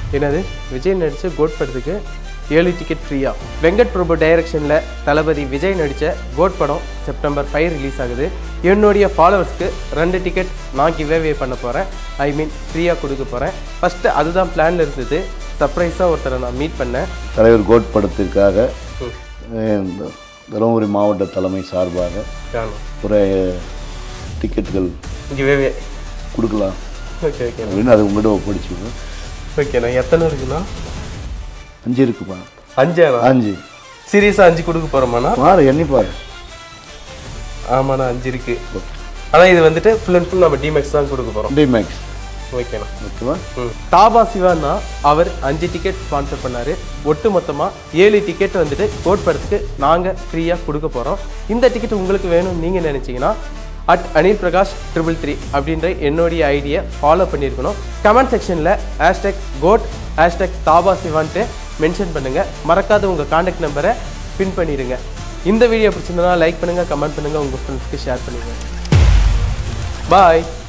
என்னது விஜய் நடித்த கோட் படத்துக்கு ஏழு டிக்கெட் ஃப்ரீயா வெங்கட் பிரபு டைரக்ஷனில் தளபதி விஜய் நடித்த கோட் படம் செப்டம்பர் ஃபைவ் ரிலீஸ் ஆகுது என்னுடைய ஃபாலோவர்ஸ்க்கு ரெண்டு டிக்கெட் நான் கிவ்வே பண்ண போகிறேன் ஐ மீன் ஃப்ரீயாக கொடுக்க போகிறேன் ஃபஸ்ட்டு அதுதான் பிளானில் இருந்தது சர்ப்ரைஸாக ஒருத்தரை நான் மீட் பண்ணேன் தலைவர் கோட் படத்திற்காக அஹ், இந்த தருமபுரி மாவட்ட தலைமை சார்பாக காணும் ஒரு டிக்கெட்டுகள் கிவ்வே கொடுக்கலாம் ஓகே ஓகே அப்படின்னு அது உங்கள்கிட்ட ஒப்படைச்சிக்கணும் ஓகேண்ணா எத்தனை இருக்குண்ணா அஞ்சு இருக்குப்பா அஞ்சாண்ணா அஞ்சு சீரியஸாக அஞ்சு கொடுக்க போகிறோமாண்ணா பாரு எண்ணி பாரு ஆமாண்ணா அஞ்சு இருக்கு ஆனால் இது வந்துட்டு ஃபுல் அண்ட் ஃபுல் நம்ம டிமேக்ஸ் தான் கொடுக்க போகிறோம் டிமேக்ஸ் ஓகேண்ணா ஓகேவா ம். தாபா சிவானா அவர் அஞ்சு டிக்கெட் ஸ்பான்சர் பண்ணாரு ஒட்டு மொத்தமாக ஏழு டிக்கெட் வந்துட்டு கோட் படத்துக்கு நாங்கள் ஃப்ரீயாக கொடுக்க போகிறோம் இந்த டிக்கெட் உங்களுக்கு வேணும்னு நீங்கள் நினச்சிங்கன்னா at Anil Prakash triple three அப்படின்ற என்னுடைய ஐடியை ஃபாலோ பண்ணியிருக்கணும் கமெண்ட் செக்ஷனில் ஹேஷ்டேக் கோட் ஹேஷ்டேக் தாபா சிவான்ட்டு மென்ஷன் பண்ணுங்கள் மறக்காத உங்கள் காண்டாக்ட் நம்பரை பின் பண்ணிடுங்க இந்த வீடியோ பிடிச்சிருந்தனா லைக் பண்ணுங்கள் கமெண்ட் பண்ணுங்கள் உங்கள் ஃப்ரெண்ட்ஸ்க்கு ஷேர் பண்ணுங்கள் பாய்